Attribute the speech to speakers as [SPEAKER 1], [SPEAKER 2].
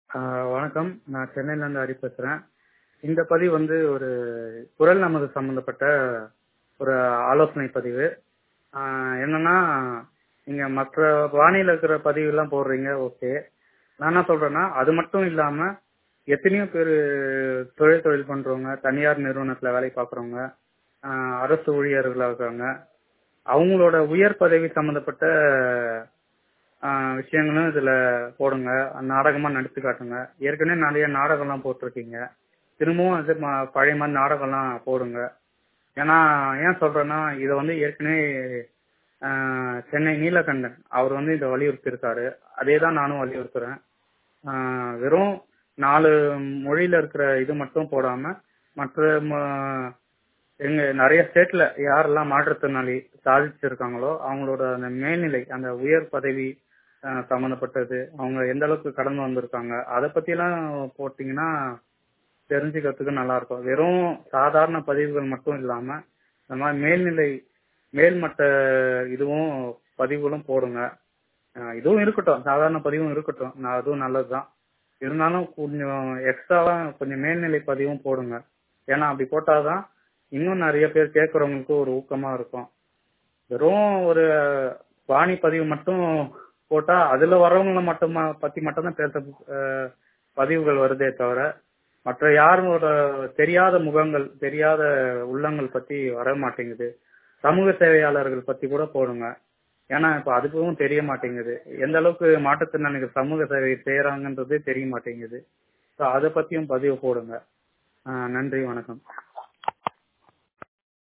[SPEAKER 1] ஆஹ் வணக்கம் நான் சென்னையில இருந்து ஹரி பேசுறேன் இந்த பதிவு வந்து ஒரு குரல் நமது சம்பந்தப்பட்ட ஒரு ஆலோசனை பதிவு ஆஹ் என்னன்னா நீங்க மற்ற வானிலை இருக்கிற பதிவு எல்லாம் போடுறீங்க ஓகே நான் என்ன சொல்றேன்னா அது மட்டும் இல்லாம எத்தனையோ பேர் தொழில் தொழில் பண்றவங்க தனியார் நிறுவனத்துல வேலை பார்க்கறவங்க ஆஹ் அரசு ஊழியர்களா இருக்காங்க அவங்களோட உயர் பதவி சம்பந்தப்பட்ட ஆஹ் விஷயங்களும் இதுல போடுங்க நாடகமா நடித்து காட்டுங்க ஏற்கனவே நிறைய நாடகம்லாம் போட்டிருக்கீங்க திரும்பவும் அது ம- பழைய மாதிரி நாடகம்லாம் போடுங்க ஏன்னா ஏன் சொல்றேன்னா இதை வந்து ஏற்கனவே ஆஹ் சென்னை நீலகண்டன் அவர் வந்து இதை வலியுறுத்தி இருக்காரு அதே தான் நானும் வலியுறுத்துறேன் ஆஹ் வெறும் நாலு மொழியில இருக்கிற இது மட்டும் போடாம மற்ற ம- எங்க நிறைய ஸ்டேட்ல யாரெல்லாம் மாற்றுத்திறனாளி சாதிச்சிருக்காங்களோ அவங்களோட அந்த மேல்நிலை அந்த உயர் பதவி அஹ், சம்பந்தப்பட்டது அவங்க எந்த அளவுக்கு கடந்து வந்திருக்காங்க அதை பத்தி எல்லாம் போட்டீங்கன்னா தெரிஞ்சுக்கிறதுக்கு நல்லா இருக்கும் வெறும் சாதாரண பதிவுகள் மட்டும் இல்லாம இந்த மாதிரி மேல்நிலை மேல்மட்ட இதுவும் பதிவுகளும் போடுங்க அஹ், இதுவும் இருக்கட்டும் சாதாரண பதிவும் இருக்கட்டும் நான் அதுவும் நல்லதுதான் இருந்தாலும் கொஞ்சம் எக்ஸ்ட்ராவா கொஞ்சம் மேல்நிலை பதிவும் போடுங்க ஏன்னா அப்படி போட்டாதான் இன்னும் நிறைய பேர் கேட்கறவங்களுக்கு ஒரு ஊக்கமா இருக்கும் வெறும் ஒரு வாணி பதிவு மட்டும் போட்டா அதுல வரவங்கள மட்டும் பத்தி மட்டும் தான் பேச அஹ், பதிவுகள் வருதே தவிர மற்ற யாரோட தெரியாத முகங்கள் தெரியாத உள்ளங்கள் பத்தி வர மாட்டேங்குது சமூக சேவையாளர்கள் பத்தி கூட போடுங்க ஏன்னா இப்ப அதுக்கும் தெரிய மாட்டேங்குது எந்த அளவுக்கு மாற்றுத்திறனாளிகள் சமூக சேவை செய்யறாங்கன்றதே தெரிய மாட்டேங்குது ஸோ அதை பத்தியும் பதிவு போடுங்க அஹ், நன்றி வணக்கம்